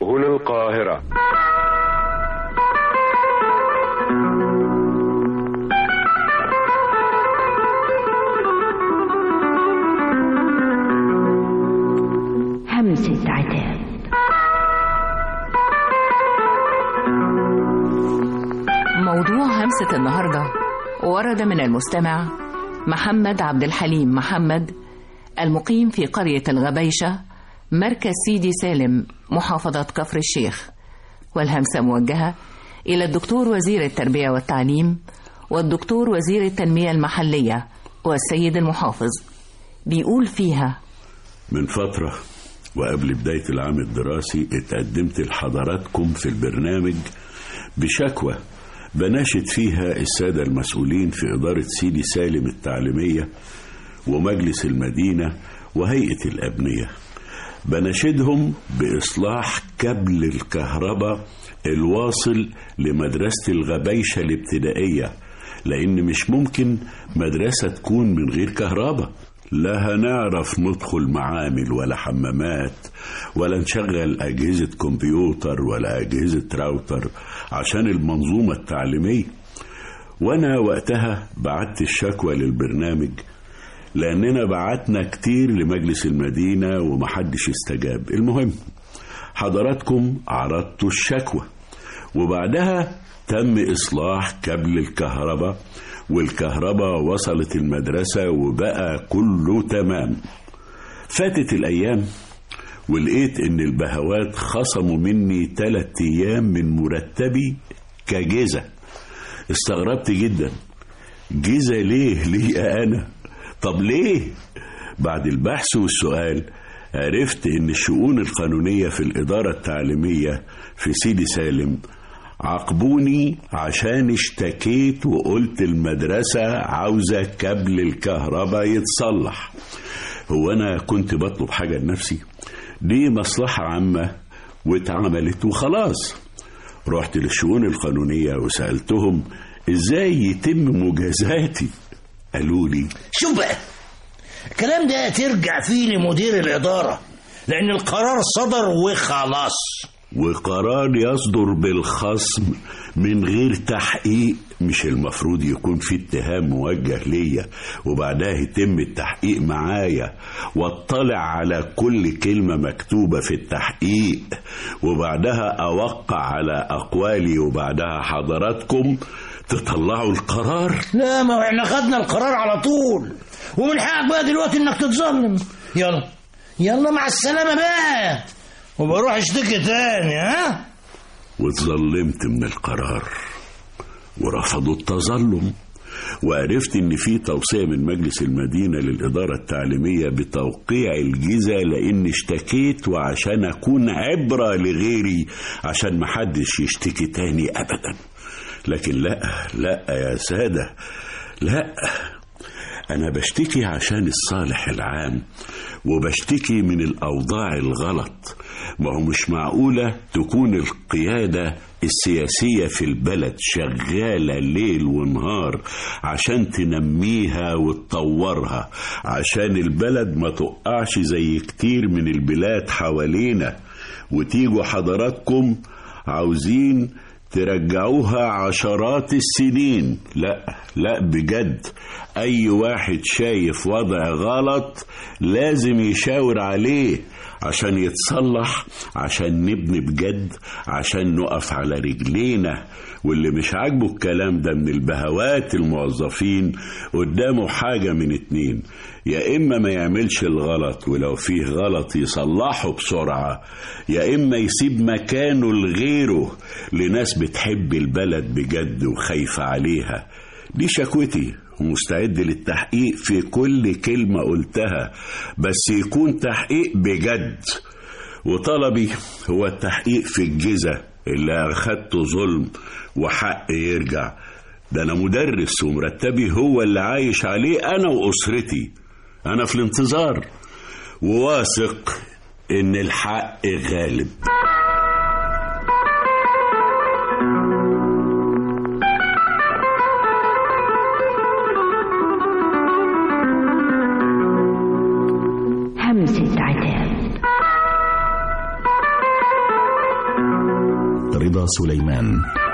هنا القاهرة همسة عتاب موضوع همسة النهاردة ورد من المستمع محمد عبد الحليم محمد المقيم في قرية الغبيشة مركز سيدي سالم محافظة كفر الشيخ والهمسة موجهة إلى الدكتور وزير التربية والتعليم والدكتور وزير التنمية المحلية والسيد المحافظ بيقول فيها من فترة وقبل بداية العام الدراسي اتقدمت لحضراتكم في البرنامج بشكوى بناشد فيها السادة المسؤولين في إدارة سيدي سالم التعليمية ومجلس المدينة وهيئة الأبنية بناشدهم بإصلاح كبل الكهرباء الواصل لمدرسة الغبيشة الابتدائية لأن مش ممكن مدرسة تكون من غير كهرباء لا هنعرف ندخل معامل ولا حمامات ولا نشغل أجهزة كمبيوتر ولا أجهزة راوتر عشان المنظومة التعليمية وأنا وقتها بعت الشكوى للبرنامج لأننا بعتنا كتير لمجلس المدينة ومحدش استجاب المهم حضراتكم عرضتوا الشكوى وبعدها تم إصلاح كبل الكهرباء والكهرباء وصلت المدرسة وبقى كله تمام فاتت الأيام ولقيت إن البهوات خصموا مني تلات أيام من مرتبي كجزة استغربت جدا جزة ليه ليه أنا طب ليه بعد البحث والسؤال عرفت إن الشؤون القانونية في الإدارة التعليمية في سيدي سالم عاقبوني عشان اشتكيت وقلت المدرسة عاوزة كبل الكهرباء يتصلح هو أنا كنت بطلب حاجة لنفسي دي مصلحة عامة واتعملت وخلاص رحت للشؤون القانونية وسألتهم ازاي يتم مجازاتي قالوا لي شوف بقى الكلام ده ترجع فيه لمدير الإدارة لأن القرار صدر وخلاص وقرار يصدر بالخصم من غير تحقيق مش المفروض يكون في اتهام موجه ليا وبعدها يتم التحقيق معايا واطلع على كل كلمة مكتوبة في التحقيق وبعدها أوقع على أقوالي وبعدها حضراتكم تطلعوا القرار لا ما احنا خدنا القرار على طول ومن حقك بقى دلوقتي انك تتظلم يلا يلا مع السلامة بقى وبروح اشتكي تاني ها واتظلمت من القرار ورفضوا التظلم وعرفت ان في توصية من مجلس المدينة للإدارة التعليمية بتوقيع الجزا لان اشتكيت وعشان اكون عبرة لغيري عشان محدش يشتكي تاني ابدا لكن لا لا يا سادة لا أنا بشتكي عشان الصالح العام وبشتكي من الأوضاع الغلط ما هو مش معقولة تكون القيادة السياسية في البلد شغالة ليل ونهار عشان تنميها وتطورها عشان البلد ما تقعش زي كتير من البلاد حوالينا وتيجوا حضراتكم عاوزين ترجعوها عشرات السنين لا لا بجد اي واحد شايف وضع غلط لازم يشاور عليه عشان يتصلح عشان نبني بجد عشان نقف على رجلينا واللي مش عاجبه الكلام ده من البهوات الموظفين قدامه حاجة من اتنين يا إما ما يعملش الغلط ولو فيه غلط يصلحه بسرعة يا إما يسيب مكانه لغيره لناس بتحب البلد بجد وخايفة عليها دي شكوتي ومستعد للتحقيق في كل كلمة قلتها بس يكون تحقيق بجد وطلبي هو التحقيق في الجزة اللي أخدته ظلم وحق يرجع ده أنا مدرس ومرتبي هو اللي عايش عليه أنا وأسرتي أنا في الانتظار وواثق إن الحق غالب همسة عتاب رضا سليمان